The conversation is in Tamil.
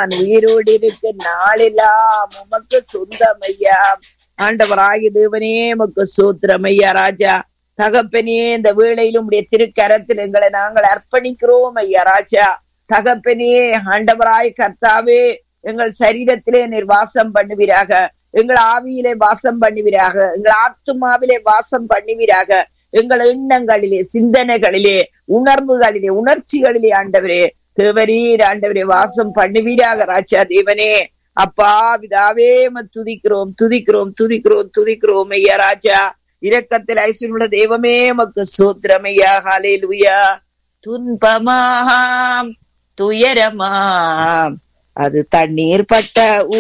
நான் உயிரோடு இருக்க நாளெல்லாம் உமக்கு சொந்தம் ஐயா ஆண்டவராகி தேவனே உமக்கு சூத்திரம் ஐயா ராஜா தகப்பனே இந்த வேளையிலும் உடைய திருக்கரத்தில் எங்களை நாங்கள் அர்ப்பணிக்கிறோம் ஐயா ராஜா தகப்பனே ஆண்டவராய் கர்த்தாவே எங்கள் சரீரத்திலே நீர் வாசம் பண்ணுவீராக எங்கள் ஆவியிலே வாசம் பண்ணுவீராக எங்கள் ஆத்துமாவிலே வாசம் பண்ணுவீராக எங்கள் எண்ணங்களிலே சிந்தனைகளிலே உணர்வுகளிலே உணர்ச்சிகளிலே ஆண்டவரே தேவரீர் ஆண்டவரே வாசம் பண்ணுவீராக ராஜா தேவனே அப்பா விதாவே துதிக்கிறோம் துதிக்கிறோம் துதிக்கிறோம் துதிக்கிறோம் ஐயா ராஜா இரக்கத்தில் ஐஸ்வர்யுள்ள தெய்வமே மக்கு சூத்திரம் ஐயா ஹாலே லுயா துன்பமாம் துயரமாம் அது தண்ணீர் பட்ட